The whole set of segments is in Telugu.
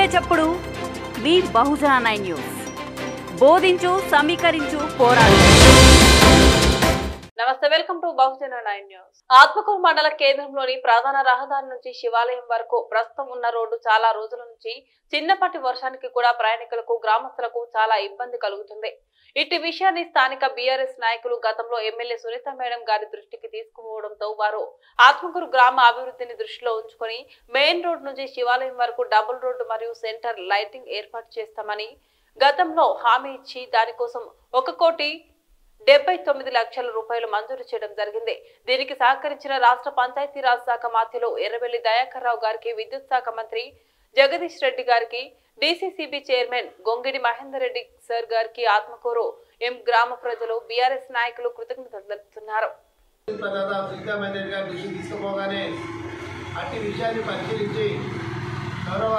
చప్పుడు మీ బహుజన నైన్ న్యూస్ బోధించు సమీకరించు పోరాడు నమస్తే welcome to Bahujana nine news Atmakur మండల కేంద్రంలోని ప్రధాన రహదారి నుంచి శివాలయం వరకు ప్రస్తుతం ఉన్న రోడ్డు చాలా రోజుల నుంచి చిన్నపాటి వర్షానికి కూడా ప్రయాణికులకు గ్రామస్తులకు చాలా ఇబ్బంది కలుగుతుంది ఇట్టి విషయాన్ని స్థానిక బీఆర్ఎస్ నాయకులు గతంలో ఎమ్మెల్యే సునీత మేడం గారి దృష్టికి తీసుకుపోవడంతో వారు ఆత్మకూరు గ్రామ అభివృద్ధిని దృష్టిలో ఉంచుకొని మెయిన్ రోడ్ నుంచి శివాలయం వరకు డబుల్ రోడ్డు మరియు సెంటర్ లైటింగ్ ఏర్పాటు చేస్తామని గతంలో హామీ ఇచ్చి దానికోసం ఒక కోటి డెబ్బై తొమ్మిది లక్షల రూపాయలు మంజూరు చేయడం జరిగింది దీనికి సహకరించిన రాష్ట్ర పంచాయతీరాజ్ శాఖ మాధ్యలో ఎర్రబెల్లి దయాకర్ రావు గారికి విద్యుత్ శాఖ మంత్రి జగదీష్ రెడ్డి గారికి DCCB chairman Gongidi Mahender Reddy sir గారికి ఆత్మకూరు ఎం గ్రామ ప్రజలు బీఆర్ఎస్ నాయకులు కృతజ్ఞతలు తెలుపుతున్నారు ప్రదాత సునీతామణి రెడ్డి గారి దృష్టికి తీసుకుపోగానే అట్టి విషయాన్ని పరిశీలించి గౌరవ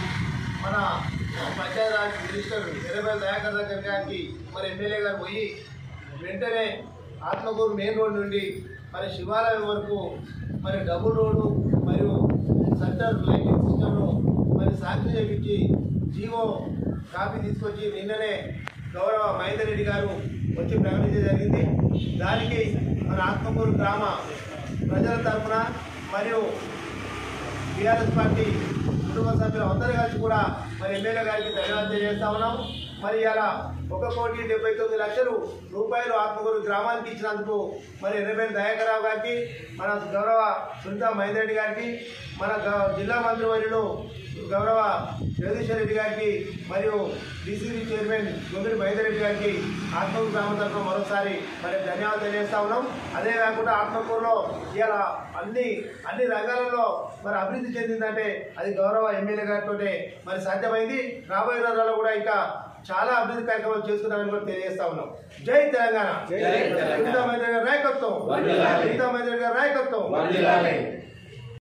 మన పంచాయతీరాజ్ మినిస్టర్ ఎర్రబెల్లి దయాకర్ దగ్గర గారికి మరి ఎమ్మెల్యే గారు పోయి వెంటనే ఆత్మకూరు మెయిన్ రోడ్ నుండి మరి శివాలయం వరకు మరి డబుల్ రోడ్డు మరియు సెంటర్ లైటింగ్ సిస్టమ్ను మరి సాక్షి చేపించి జీవో కాపీ తీసుకొచ్చి నిన్ననే గౌరవ మహేందర్ రెడ్డి గారు వచ్చి ప్రకటించడం జరిగింది దానికి మన ఆత్మకూరు గ్రామ ప్రజల తరఫున మరియు టీఆర్ఎస్ పార్టీ కుటుంబ సభ్యులు అందరూ కలిసి కూడా మరి ఎమ్మెల్యే గారికి ధన్యవాదాలు తెలియజేస్తా ఉన్నాం మరి ఇలా ఒక కోటి డెబ్బై తొమ్మిది లక్షలు రూపాయలు ఆత్మకూరు గ్రామానికి ఇచ్చినందుకు మరి ఎర్రబెల్లి దయాకర్ రావు గారికి మన గౌరవ సునీత మహేందర్ రెడ్డి గారికి మన గ- జిల్లా మంత్రివర్యులు గౌరవ జగదీశ్వర్ రెడ్డి గారికి మరియు డీసీబీ చైర్మన్ గొంగిడి మహేందర్ రెడ్డి గారికి ఆత్మకూరు గ్రామం తరఫున మరోసారి మరి ధన్యవాదాలు తెలియజేస్తా ఉన్నాం అదే కాకుండా ఆత్మకూరులో ఇలా అన్ని అన్ని రంగాలలో మరి అభివృద్ధి చెందిందంటే అది గౌరవ ఎమ్మెల్యే గారితో మరి సాధ్యమైంది రాబోయే రోజుల్లో కూడా ఇంకా చాలా అభివృద్ధి కార్యక్రమాలు చేసుకున్నామని కూడా తెలియజేస్తా ఉన్నాం జై తెలంగాణ సీతామహేంద్ర గారి నాయకత్వం సీతామహేంద్ర గారి నాయకత్వం